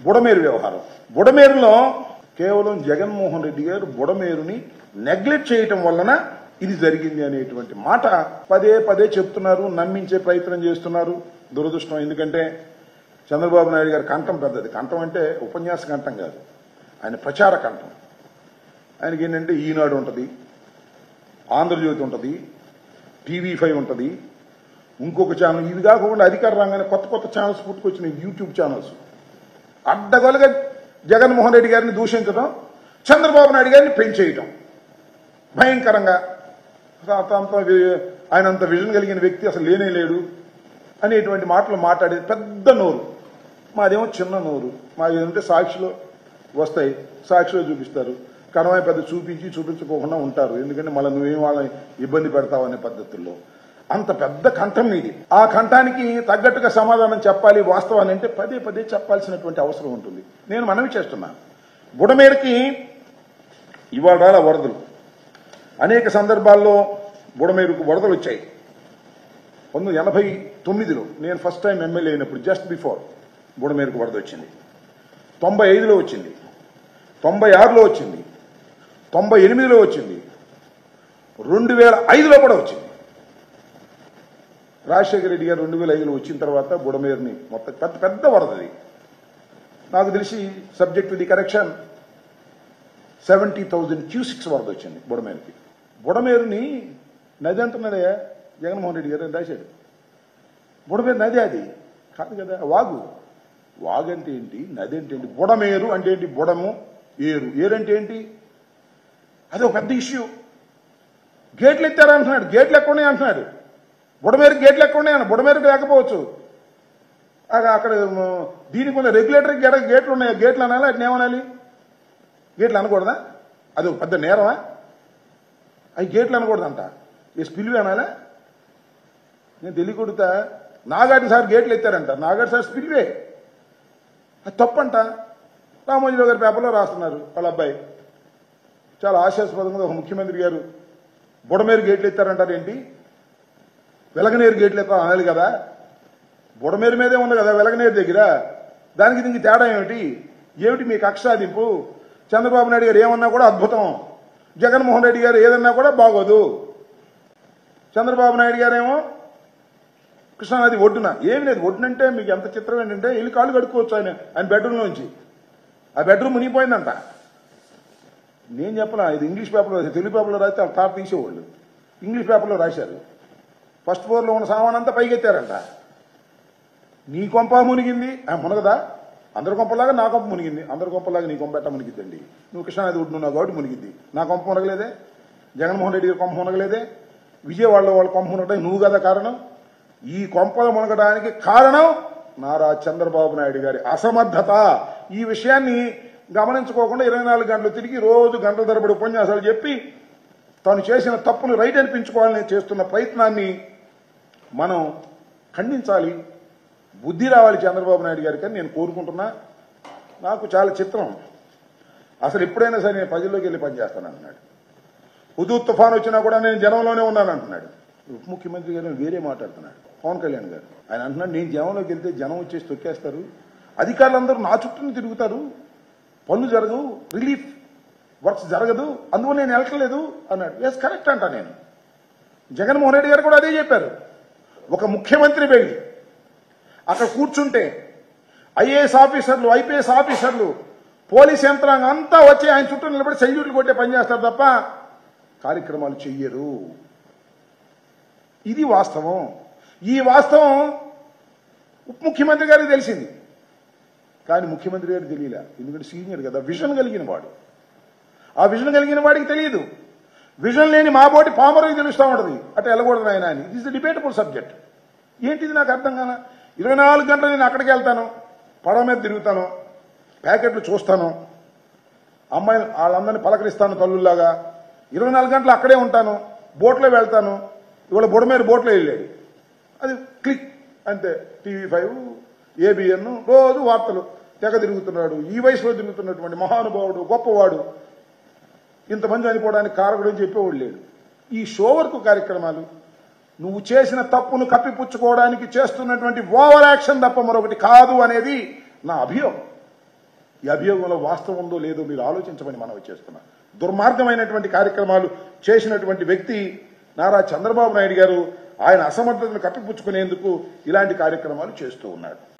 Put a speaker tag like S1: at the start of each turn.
S1: బుడమేరు వ్యవహారం బుడమేరులో కేవలం జగన్మోహన్ రెడ్డి గారు బుడమేరుని నెగ్లెక్ట్ చేయటం వలన ఇది జరిగింది అనేటువంటి మాట పదే పదే చెప్తున్నారు నమ్మించే ప్రయత్నం చేస్తున్నారు దురదృష్టం ఎందుకంటే చంద్రబాబు నాయుడు గారి కంఠం పెద్దది కంఠం అంటే ఉపన్యాస కంఠం కాదు ఆయన ప్రచార కంఠం ఆయనకి ఏంటంటే ఈనాడు ఉంటుంది ఆంధ్రజ్యోతి ఉంటుంది టీవీ ఫైవ్ ఉంటుంది ఇంకొక ఛానల్ ఇవి కాకుండా అధికార రంగానే కొత్త కొత్త ఛానల్స్ పుట్టుకొచ్చినాయి యూట్యూబ్ ఛానల్స్ అడ్డగోలుగా జగన్మోహన్ రెడ్డి గారిని దూషించడం చంద్రబాబు నాయుడు గారిని పెంచేయటం భయంకరంగా అసలు అంత వి- ఆయన అంత విజన్ కలిగిన వ్యక్తి అసలు లేనే లేడు అనేటువంటి మాటలు మాట్లాడేది పెద్ద నోరు మాదేమో చిన్న నోరు మాది ఏంటంటే సాక్షిలో వస్తాయి సాక్షిలో చూపిస్తారు కనవాయి పెద్ద చూపించి చూపించుకోకుండా ఉంటారు ఎందుకంటే మళ్ళీ నువ్వేం వాళ్ళని ఇబ్బంది పెడతావు అనే పద్ధతుల్లో అంత పెద్ద కంఠం మీది ఆ కంఠానికి తగ్గట్టుగా సమాధానం చెప్పాలి వాస్తవాన్ని అంటే పదే పదే చెప్పాల్సినటువంటి అవసరం ఉంటుంది నేను మనవి చేస్తున్నా బుడమేరుకి ఇవాళ రాల వరదలు అనేక సందర్భాల్లో బుడమేరుకు వరదలు వచ్చాయి పంతొమ్మిది ఎనభై తొమ్మిదిలో నేను ఫస్ట్ టైం ఎమ్మెల్యే అయినప్పుడు జస్ట్ బిఫోర్ బుడమేరుకు వరద వచ్చింది తొంభై ఐదులో వచ్చింది తొంభై ఆరులో వచ్చింది తొంభై ఎనిమిదిలో వచ్చింది రెండు వేల ఐదులో కూడా వచ్చింది రాజశేఖర రెడ్డి గారు రెండు వేల ఐదులో వచ్చిన తర్వాత బుడమేరుని మొత్తం పెద్ద పెద్ద వరదది నాకు తెలిసి subject the correction seventy thousand cusecs వరద వచ్చింది బుడమేరుకి బుడమేరుని నది అంటున్నాడయ్యా జగన్మోహన్ రెడ్డి గారు అని రాశాడు బుడమేరు నది అది కాదు కదా వాగు వాగు అంటే ఏంటి నది అంటే ఏంటి బుడమేరు అంటే ఏంటి బుడము ఏరు ఏరు అంటే ఏంటి అది ఒక పెద్ద ఇష్యూ గేట్లు ఎత్తారంటున్నాడు గేట్లు ఎక్కడ ఉన్నాయి అంటున్నాడు బుడమేరు గేట్లు ఎక్కడ ఉన్నాయి అన్న బుడమేరుకు లేకపోవచ్చు అక్కడ అక్కడ మ, దీనికి ఉన్న రెగ్యులేటరీ గేట గేట్లు ఉన్నాయి గేట్లు అనాలి అట్లా ఏమనాలి గేట్లు అనకూడదా అది ఒక పెద్ద నేరమా అవి గేట్లు అనకూడదంట ఈ స్పిల్వే అనాలా నేను తెలియకూడతా నాగార్జున సార్ గేట్లు ఎత్తారంట నాగార్జున సార్ స్పిల్వే అది తప్పంట రామోజీరావు గారి పేపర్లో రాస్తున్నారు వాళ్ళ అబ్బాయి చాలా ఆశాస్పదంగా ఒక ముఖ్యమంత్రి గారు బుడమేరు గేట్లు ఎత్తారంటారు ఏంటి వెలగనేరు గేట్లు ఎత్తారు అనాలి కదా బుడమేరు మీదే ఉంది కదా వెలగనేరు దగ్గర దానికి దీనికి తేడా ఏమిటి ఏమిటి మీ కక్ష సాధింపు చంద్రబాబు నాయుడు గారు ఏమన్నా కూడా అద్భుతం జగన్మోహన్ రెడ్డి గారు ఏదన్నా కూడా బాగోదు చంద్రబాబు నాయుడు గారేమో కృష్ణానది ఒడ్డున ఏమి లేదు ఒడ్డునంటే మీకు ఎంత చిత్రం ఏంటంటే వెళ్ళి కాళ్ళు కడుక్కోవచ్చు ఆయన ఆయన బెడ్రూమ్ నుంచి ఆ బెడ్రూమ్ మునిగిపోయిందంట నేను చెప్పనా ఇది ఇంగ్లీష్ పేపర్లో రాశారు తెలుగు పేపర్లో రాస్తే వాళ్ళు తాట తీసేవాళ్ళు ఇంగ్లీష్ పేపర్లో రాశారు ఫస్ట్ ఫ్లోర్లో ఉన్న సామాన్ అంతా పైకెత్తారంట నీ కొంప మునిగింది ఆ, మునగదా అందరి కొంపలాగా నా కొంప మునిగింది అందరి కొంపలాగా నీ కొంప ఎట్ట మునిగిద్దండి నువ్వు కృష్ణానది ఒడ్డున్నావు కాబట్టి మునిగిద్ది నా కొంప మునగలేదే జగన్మోహన్ రెడ్డి గారి కొంప మునగలేదే విజయవాడలో వాళ్ళ కొంప మునగడానికి నువ్వు కదా కారణం ఈ కొంపలు మునగడానికి కారణం నారా చంద్రబాబు నాయుడు గారి అసమర్థత ఈ విషయాన్ని గమనించుకోకుండా ఇరవై నాలుగు గంటలు తిరిగి రోజు గంటల తరబడి ఉపన్యాసాలు చెప్పి తాను చేసిన తప్పును రైట్ అనిపించుకోవాలని చేస్తున్న ప్రయత్నాన్ని మనం ఖండించాలి బుద్ధి రావాలి చంద్రబాబు నాయుడు గారికి అని నేను కోరుకుంటున్నా నాకు చాలా చిత్రం అసలు ఎప్పుడైనా సరే నేను ప్రజల్లోకి వెళ్ళి పనిచేస్తాను అంటున్నాడు హుదూ తుఫాన్ వచ్చినా కూడా నేను జనంలోనే ఉన్నాను అంటున్నాడు ఉప ముఖ్యమంత్రి గారు వేరే మాట్లాడుతున్నాడు పవన్ కళ్యాణ్ గారు ఆయన అంటున్నాడు నేను జనంలోకి వెళ్తే జనం వచ్చేసి తొక్కేస్తారు అధికారులందరూ నా చుట్టూ తిరుగుతారు పనులు జరగవు రిలీఫ్ వర్క్స్ జరగదు అందువల్ల నేను వెళ్ళట్లేదు అన్నాడు ఎస్ కరెక్ట్ అంట నేను జగన్మోహన్ రెడ్డి గారు కూడా అదే చెప్పారు ఒక ముఖ్యమంత్రి వెళ్ళి అక్కడ కూర్చుంటే ఐఏఎస్ ఆఫీసర్లు ఐపీఎస్ ఆఫీసర్లు పోలీస్ యంత్రాంగం అంతా వచ్చి ఆయన చుట్టూ నిలబడి సెల్యూట్లు కొట్టే పని చేస్తారు తప్ప కార్యక్రమాలు చెయ్యరు ఇది వాస్తవం ఈ వాస్తవం ఉప ముఖ్యమంత్రి గారికి తెలిసింది కానీ ముఖ్యమంత్రి గారికి తెలియలే ఎందుకంటే సీనియర్ కదా విజన్ కలిగిన వాడు ఆ విజన్ కలిగిన వాడికి తెలియదు విజన్ లేని మా బోటి పామరుకి తెలుస్తూ ఉంటది అట్లా వెళ్ళకూడదు ఆయన అని it is the debatable subject ఏంటిది నాకు అర్థం కాల ఇరవై నాలుగు గంటలు నేను అక్కడికి వెళ్తాను పడవ మీద తిరుగుతాను ప్యాకెట్లు చూస్తాను అమ్మాయిలు వాళ్ళందరినీ పలకరిస్తాను తల్లుల్లాగా ఇరవై నాలుగు గంటలు అక్కడే ఉంటాను బోట్లో వెళ్తాను ఇవాళ బుడమేరు బోట్లో వెళ్ళాడు అది క్లిక్ అంతే టీవీ ఫైవ్ ఏబిఎన్ రోజు వార్తలు తెగ తిరుగుతున్నాడు ఈ వయసులో తిరుగుతున్నటువంటి మహానుభావుడు గొప్పవాడు ఇంతమంది చనిపోవడానికి కారకుడు అని చెప్పేవాడు లేడు ఈ షో వర్క్ కార్యక్రమాలు నువ్వు చేసిన తప్పును కప్పిపుచ్చుకోవడానికి చేస్తున్నటువంటి ఓవర్ యాక్షన్ తప్ప మరొకటి కాదు అనేది నా అభియోగం ఈ అభియోగంలో వాస్తవం ఉందో లేదో మీరు ఆలోచించమని మనవి చేస్తున్నా దుర్మార్గమైనటువంటి కార్యక్రమాలు చేసినటువంటి వ్యక్తి నారా చంద్రబాబు నాయుడు గారు ఆయన అసమర్థతను కప్పిపుచ్చుకునేందుకు ఇలాంటి కార్యక్రమాలు చేస్తూ ఉన్నాడు